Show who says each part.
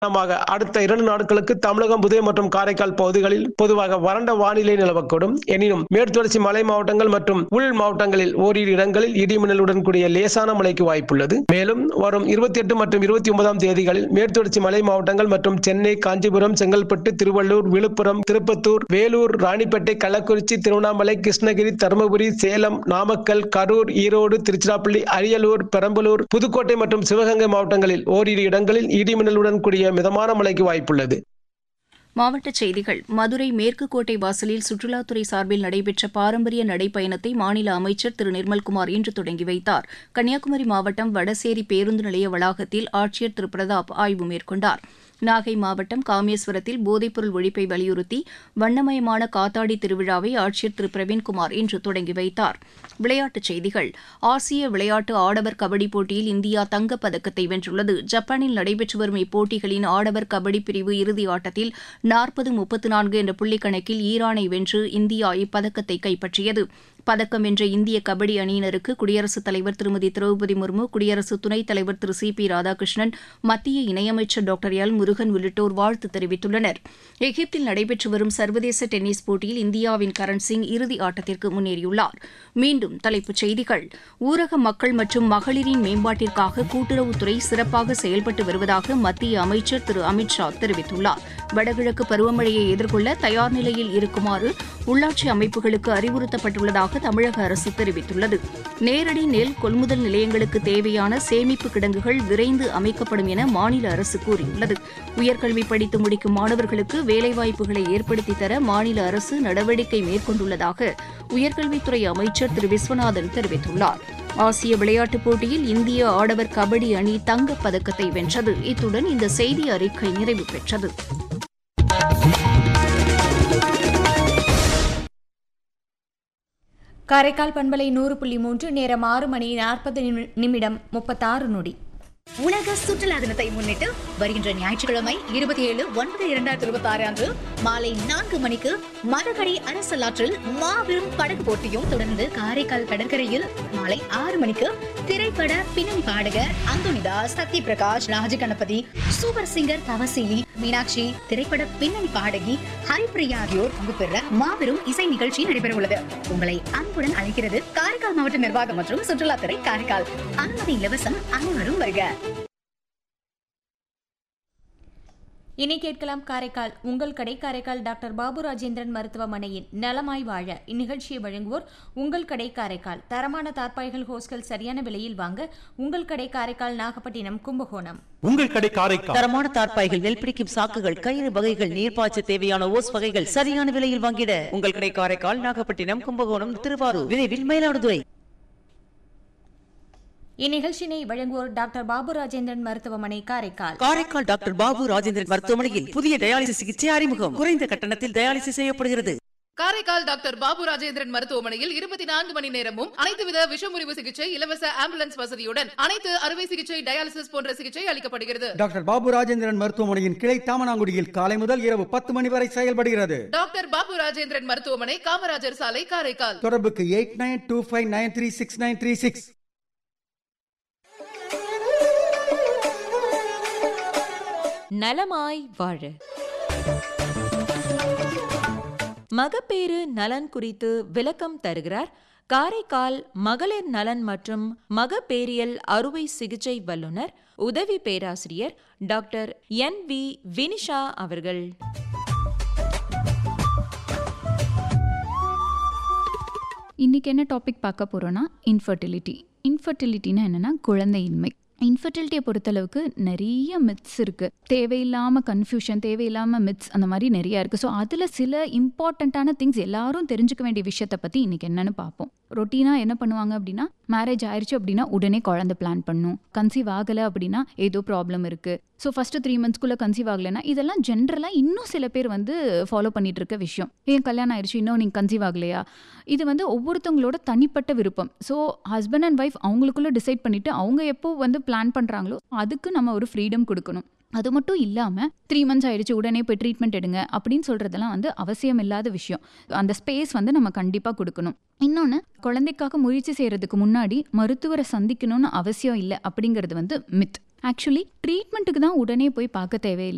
Speaker 1: காரணமாக அடுத்த இரண்டு நாட்களுக்கு தமிழகம் புதுவை மற்றும் காரைக்கால் பகுதிகளில் பொதுவாக வறண்ட வானிலை நிலவக்கூடும் எனினும் மேற்குத்தொடர்ச்சி மலை மாவட்டங்கள் மற்றும் உள் மாவட்டங்களில் ஓரிரு இடங்களில் இடிமின்னலுடன் கூடிய லேசான மழைக்கு வாய்ப்புள்ளது மேலும் வரும் இருபத்தி எட்டு மற்றும் இருபத்தி ஒன்பதாம் தேதிகளில் மேற்குத்தொடர்ச்சி மலை மாவட்டங்கள் மற்றும் சென்னை காஞ்சிபுரம் செங்கல்பட்டு திருவள்ளூர் விழுப்புரம் திருப்பத்தூர் வேலூர் ராணிப்பேட்டை கள்ளக்குறிச்சி திருவண்ணாமலை கிருஷ்ணகிரி தருமபுரி சேலம் நாமக்கல் கரூர் ஈரோடு திருச்சிராப்பள்ளி அரியலூர் பெரம்பலூர் புதுக்கோட்டை மற்றும் சிவகங்கை மாவட்டங்களில் ஓரிரு இடங்களில் இடிமின்னலுடன் கூடிய மிதமான மழைக்கு வாய்ப்புள்ளது
Speaker 2: மாவட்டச் செய்திகள் மதுரை மேற்கு கோட்டை வாசலில் சுற்றுலாத்துறை சார்பில் நடைபெற்ற பாரம்பரிய நடைப்பயணத்தை மாநில அமைச்சர் திரு நிர்மல்குமார் இன்று தொடங்கி வைத்தார் கன்னியாகுமரி மாவட்டம் வடசேரி பேருந்து நிலைய வளாகத்தில் ஆட்சியர் திரு பிரதாப் ஆய்வு மேற்கொண்டார் நாகை மாவட்டம் காமேஸ்வரத்தில் போதைப்பொருள் ஒழிப்பை வலியுறுத்தி வண்ணமயமான காத்தாடி திருவிழாவை ஆட்சியர் திரு பிரவீன்குமார் இன்று தொடங்கி வைத்தார் விளையாட்டுச் செய்திகள் ஆசிய விளையாட்டு ஆடவர் கபடி போட்டியில் இந்தியா தங்கப் பதக்கத்தை வென்றுள்ளது ஜப்பானில் நடைபெற்று வரும் இப்போட்டிகளின் ஆடவர் கபடி பிரிவு இறுதி ஆட்டத்தில் நாற்பது முப்பத்து நான்கு என்ற புள்ளிக்கணக்கில் ஈரானை வென்று இந்தியா இப்பதக்கத்தை கைப்பற்றியது பதக்கம் வென்ற இந்திய கபடி அணியினருக்கு குடியரசுத் தலைவர் திருமதி திரௌபதி முர்மு குடியரசு துணைத் தலைவர் திரு சி பி ராதாகிருஷ்ணன் மத்திய இணையமைச்சர் டாக்டர் எல் முருகன் உள்ளிட்டோர் வாழ்த்து தெரிவித்துள்ளனர் எகிப்தில் நடைபெற்று வரும் சர்வதேச டென்னிஸ் போட்டியில் இந்தியாவின் கரண் சிங் இறுதி ஆட்டத்திற்கு முன்னேறியுள்ளார் மீண்டும் தலைப்புச் செய்திகள் ஊரக மக்கள் மற்றும் மகளிரின் மேம்பாட்டிற்காக கூட்டுறவுத்துறை சிறப்பாக செயல்பட்டு வருவதாக மத்திய அமைச்சர் திரு அமித் ஷா தெரிவித்துள்ளார் வடகிழக்கு பருவமழையை எதிர்கொள்ள தயார் நிலையில் இருக்குமாறு உள்ளாட்சி அமைப்புகளுக்கு அறிவுறுத்தப்பட்டுள்ளதாக தமிழக அரசு தெரிவித்துள்ளது நேரடி நெல் கொள்முதல் நிலையங்களுக்கு தேவையான சேமிப்பு கிடங்குகள் விரைந்து அமைக்கப்படும் என மாநில அரசு கூறியுள்ளது உயர்கல்வி படித்து முடிக்கும் மாணவர்களுக்கு வேலைவாய்ப்புகளை ஏற்படுத்தி தர மாநில அரசு நடவடிக்கை மேற்கொண்டுள்ளதாக உயர்கல்வித்துறை அமைச்சர் திரு விஸ்வநாதன் தெரிவித்துள்ளார் ஆசிய விளையாட்டுப் போட்டியில் இந்திய ஆடவர் கபடி அணி தங்கப் பதக்கத்தை வென்றது இத்துடன் இந்த செய்தி அறிக்கை நிறைவு பெற்றது
Speaker 3: காரைக்கால் பண்பலை நூறு புள்ளி மூன்று நேரம் ஆறு மணி நாற்பது நிமிடம் முப்பத்தாறு நொடி
Speaker 4: உலக சுற்றுலா தினத்தை முன்னிட்டு வருகின்ற ஞாயிற்றுக்கிழமை இருபத்தி ஏழு ஒன்பது இரண்டாயிரத்தி இருபத்தி ஆறு அன்று மாலை நான்கு மணிக்கு மதகடி அரசலாற்றில் மாபெரும் படகு போட்டியும் தொடர்ந்து காரைக்கால் கடற்கரையில் மாலை ஆறு மணிக்கு திரைப்பட பின்னணி பாடகர் அந்தோனிதாஸ் சத்ய பிரகாஷ் ராஜ கணபதி சூப்பர் சிங்கர் தவசீலி மீனாட்சி திரைப்பட பின்னணி பாடகி ஹரிப்பிரியா ஆகியோர் பங்கு பெற மாபெரும் இசை நிகழ்ச்சி நடைபெற உள்ளது உங்களை அன்புடன் அழைக்கிறது காரைக்கால் மாவட்ட நிர்வாகம் மற்றும் சுற்றுலாத்துறை காரைக்கால் அனுமதி இலவசம் அனைவரும் வருக
Speaker 3: இனி கேட்கலாம் காரைக்கால் உங்கள் கடை காரைக்கால் டாக்டர் பாபு ராஜேந்திரன் மருத்துவமனையின் நலமாய் வாழ இந்நிகழ்ச்சியை வழங்குவோர் உங்கள் கடை காரைக்கால் தரமான தார்பாய்கள் ஹோஸ்கள் சரியான விலையில் வாங்க உங்கள் கடை காரைக்கால் நாகப்பட்டினம் கும்பகோணம்
Speaker 5: உங்கள் கடை காரைக்கால்
Speaker 6: தரமான தார்ப்பாய்கள் நெல் பிடிக்கும் சாக்குகள் கயிறு வகைகள் நீர்ப்பாய்ச்ச தேவையான ஓஸ் வகைகள் சரியான விலையில் வாங்கிட உங்கள் கடை காரைக்கால் நாகப்பட்டினம் கும்பகோணம் திருவாரூர் விரைவில் மயிலாடுதுறை
Speaker 3: இந்நிகழ்ச்சியினை வழங்குவோர் டாக்டர் பாபு ராஜேந்திரன் மருத்துவமனை காரைக்கால்
Speaker 6: காரைக்கால் டாக்டர் பாபு ராஜேந்திரன் மருத்துவமனையில் புதிய டயாலிசிஸ் சிகிச்சை அறிமுகம் குறைந்த கட்டணத்தில் டயாலிசிஸ் செய்யப்படுகிறது
Speaker 7: காரைக்கால் டாக்டர் பாபு ராஜேந்திரன் மருத்துவமனையில் இருபத்தி நான்கு மணி நேரமும் அனைத்து வித விஷமுறிவு சிகிச்சை இலவச ஆம்புலன்ஸ் வசதியுடன் அனைத்து அறுவை சிகிச்சை டயாலிசிஸ் போன்ற சிகிச்சை அளிக்கப்படுகிறது
Speaker 8: டாக்டர் பாபு ராஜேந்திரன் மருத்துவமனையின் கிளை தாமனாங்குடியில் காலை முதல் இரவு பத்து மணி வரை செயல்படுகிறது
Speaker 7: டாக்டர் பாபு ராஜேந்திரன் மருத்துவமனை காமராஜர் சாலை காரைக்கால்
Speaker 8: தொடர்புக்கு eight nine two five nine three six nine three six
Speaker 9: நலமாய் வாழ மகப்பேறு நலன் குறித்து விளக்கம் தருகிறார் காரைக்கால் மகளிர் நலன் மற்றும் மகப்பேரியல் அறுவை சிகிச்சை வல்லுநர் உதவி பேராசிரியர் டாக்டர் என் வி வினிஷா அவர்கள்
Speaker 10: இன்றைக்கி என்ன டாபிக் பார்க்க போகிறோன்னா இன்ஃபர்டிலிட்டி இன்ஃபர்டிலிட்டினா என்னென்னா குழந்தையின்மை இன்ஃபர்டிலிட்டியை பொறுத்தளவுக்கு நிறைய மித்ஸ் இருக்குது தேவையில்லாமல் கன்ஃபியூஷன் தேவையில்லாமல் மித்ஸ் அந்த மாதிரி நிறையா இருக்குது ஸோ அதில் சில இம்பார்ட்டண்ட்டான திங்ஸ் எல்லாரும் தெரிஞ்சுக்க வேண்டிய விஷயத்தை பற்றி இன்றைக்கி என்னென்னு பார்ப்போம் ரொட்டீனாக என்ன பண்ணுவாங்க அப்படின்னா மேரேஜ் ஆயிடுச்சு அப்படின்னா உடனே குழந்தை பிளான் பண்ணும் கன்சீவ் ஆகலை அப்படின்னா ஏதோ ப்ராப்ளம் இருக்குது ஸோ ஃபஸ்ட்டு த்ரீ மந்த்ஸ்க்குள்ளே கன்சீவ் ஆகலைன்னா இதெல்லாம் ஜென்ரலாக இன்னும் சில பேர் வந்து ஃபாலோ பண்ணிட்டு இருக்க விஷயம் ஏன் கல்யாணம் ஆயிடுச்சு இன்னும் நீங்கள் கன்சீவ் ஆகலையா இது வந்து ஒவ்வொருத்தவங்களோட தனிப்பட்ட விருப்பம் ஸோ ஹஸ்பண்ட் அண்ட் ஒய்ஃப் அவங்களுக்குள்ளே டிசைட் பண்ணிவிட்டு அவங்க எப்போ வந்து பிளான் பண்ணுறாங்களோ அதுக்கு நம்ம ஒரு ஃப்ரீடம் கொடுக்கணும் அது மட்டும் இல்லாமல் த்ரீ மந்த்ஸ் ஆயிடுச்சு உடனே போய் ட்ரீட்மெண்ட் எடுங்க அப்படின்னு சொல்கிறதெல்லாம் வந்து அவசியம் இல்லாத விஷயம் அந்த ஸ்பேஸ் வந்து நம்ம கண்டிப்பாக கொடுக்கணும் இன்னொன்று குழந்தைக்காக முயற்சி செய்கிறதுக்கு முன்னாடி மருத்துவரை சந்திக்கணும்னு அவசியம் இல்லை அப்படிங்கிறது வந்து மித் ஆக்சுவலி ட்ரீட்மெண்ட்டுக்கு தான் உடனே போய் பார்க்க தேவையில்லை